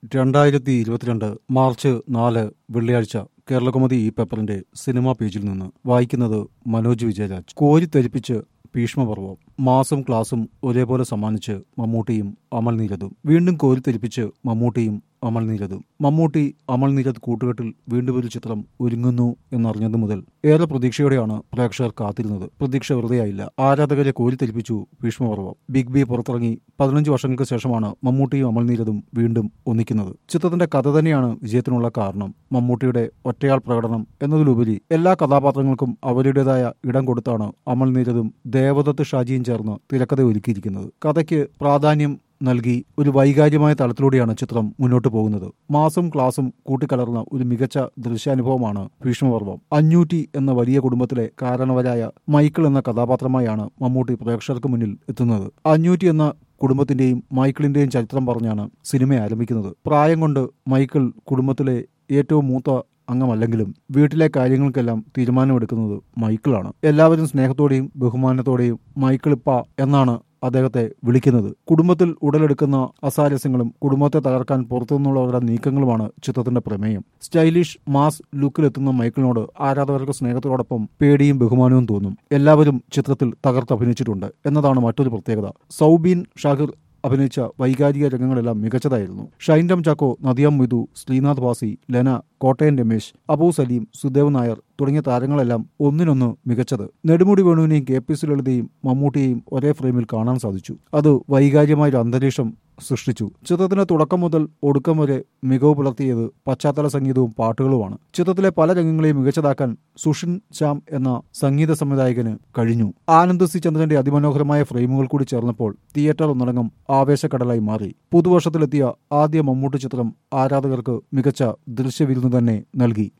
രണ്ടായിരത്തി ഇരുപത്തിരണ്ട് മാർച്ച് നാല് വെള്ളിയാഴ്ച കേരളകൗമുദി ഈ പേപ്പറിന്റെ സിനിമാ പേജിൽ നിന്ന് വായിക്കുന്നത് മനോജ് വിജയരാജ് കോരിത്തെരിപ്പിച്ച് ഭീഷ്മപർവം മാസും ക്ലാസും ഒരേപോലെ സമ്മാനിച്ച് മമ്മൂട്ടിയും അമൽ നീരദും വീണ്ടും കോരിത്തെരിപ്പിച്ച് മമ്മൂട്ടിയും അമൽ നീരദും മമ്മൂട്ടി അമൽ നീരദ് കൂട്ടുകെട്ടിൽ വീണ്ടും ഒരു ചിത്രം ഒരുങ്ങുന്നു എന്നറിഞ്ഞതു മുതൽ ഏറെ പ്രതീക്ഷയോടെയാണ് പ്രേക്ഷകർ കാത്തിരുന്നത് പ്രതീക്ഷ വെറുതെയായില്ല ആരാധകരെ കോരിത്തെരിപ്പിച്ചു ഭീഷ്മപർവം ബിഗ് ബി പുറത്തിറങ്ങി പതിനഞ്ച് വർഷങ്ങൾക്ക് ശേഷമാണ് മമ്മൂട്ടിയും അമൽ നീരദും വീണ്ടും ഒന്നിക്കുന്നത് ചിത്രത്തിന്റെ കഥ തന്നെയാണ് വിജയത്തിനുള്ള കാരണം മമ്മൂട്ടിയുടെ ഒറ്റയാൾ പ്രകടനം എന്നതിലുപരി എല്ലാ കഥാപാത്രങ്ങൾക്കും അവരുടേതായ ഇടം കൊടുത്താണ് അമൽ നീരദും ദേവദത്ത് ഷാജിയും ചേർന്ന് തിരക്കഥ ഒരുക്കിയിരിക്കുന്നത് കഥയ്ക്ക് പ്രാധാന്യം നൽകി ഒരു വൈകാര്യമായ തലത്തിലൂടെയാണ് ചിത്രം മുന്നോട്ട് പോകുന്നത് മാസും ക്ലാസും കൂട്ടിക്കലർന്ന ഒരു മികച്ച ദൃശ്യാനുഭവമാണ് ഭീഷ്മപർവം അഞ്ഞൂറ്റി എന്ന വലിയ കുടുംബത്തിലെ കാരണവരായ മൈക്കിൾ എന്ന കഥാപാത്രമായാണ് മമ്മൂട്ടി പ്രേക്ഷകർക്ക് മുന്നിൽ എത്തുന്നത് അഞ്ഞൂറ്റി എന്ന കുടുംബത്തിന്റെയും മൈക്കിളിന്റെയും ചരിത്രം പറഞ്ഞാണ് സിനിമ ആരംഭിക്കുന്നത് പ്രായം കൊണ്ട് മൈക്കിൾ കുടുംബത്തിലെ ഏറ്റവും മൂത്ത അംഗമല്ലെങ്കിലും വീട്ടിലെ കാര്യങ്ങൾക്കെല്ലാം തീരുമാനമെടുക്കുന്നത് മൈക്കിളാണ് എല്ലാവരും സ്നേഹത്തോടെയും ബഹുമാനത്തോടെയും മൈക്കിളിപ്പ എന്നാണ് അദ്ദേഹത്തെ വിളിക്കുന്നത് കുടുംബത്തിൽ ഉടലെടുക്കുന്ന അസാരസ്യങ്ങളും കുടുംബത്തെ തകർക്കാൻ പുറത്തുനിന്നുള്ളവരുടെ നീക്കങ്ങളുമാണ് ചിത്രത്തിന്റെ പ്രമേയം സ്റ്റൈലിഷ് മാസ് ലുക്കിലെത്തുന്ന മൈക്കിളിനോട് ആരാധകർക്ക് സ്നേഹത്തോടൊപ്പം പേടിയും ബഹുമാനവും തോന്നും എല്ലാവരും ചിത്രത്തിൽ തകർത്തഭിനയിച്ചിട്ടുണ്ട് എന്നതാണ് മറ്റൊരു പ്രത്യേകത സൗബീൻ ഷാഹിർ അഭിനയിച്ച വൈകാരിക രംഗങ്ങളെല്ലാം മികച്ചതായിരുന്നു ഷൈൻഡം ചാക്കോ നദിയം മിതു ശ്രീനാഥ് വാസി ലെന കോട്ടയം രമേശ് അബൂ സലീം സുദേവ് നായർ തുടങ്ങിയ താരങ്ങളെല്ലാം ഒന്നിനൊന്ന് മികച്ചത് നെടുമുടി വേണുവിനെയും കെ പി സി ലളിതയും മമ്മൂട്ടിയെയും ഒരേ ഫ്രെയിമിൽ കാണാൻ സാധിച്ചു അത് വൈകാര്യമായ ഒരു അന്തരീക്ഷം സൃഷ്ടിച്ചു ചിത്രത്തിന്റെ തുടക്കം മുതൽ ഒടുക്കം വരെ മികവ് പുലർത്തിയത് പശ്ചാത്തല സംഗീതവും പാട്ടുകളുമാണ് ചിത്രത്തിലെ പല രംഗങ്ങളെയും മികച്ചതാക്കാൻ സുഷിൻ ശ്യാം എന്ന സംഗീത സംവിധായകന് കഴിഞ്ഞു ആനന്ദ് സി ചന്ദ്രന്റെ അതിമനോഹരമായ ഫ്രെയിമുകൾ കൂടി ചേർന്നപ്പോൾ തിയേറ്റർ ഒന്നടങ്കം ആവേശക്കടലായി മാറി പുതുവർഷത്തിലെത്തിയ ആദ്യ മമ്മൂട്ടി ചിത്രം ആരാധകർക്ക് മികച്ച ദൃശ്യവിരുന്ന് തന്നെ നൽകി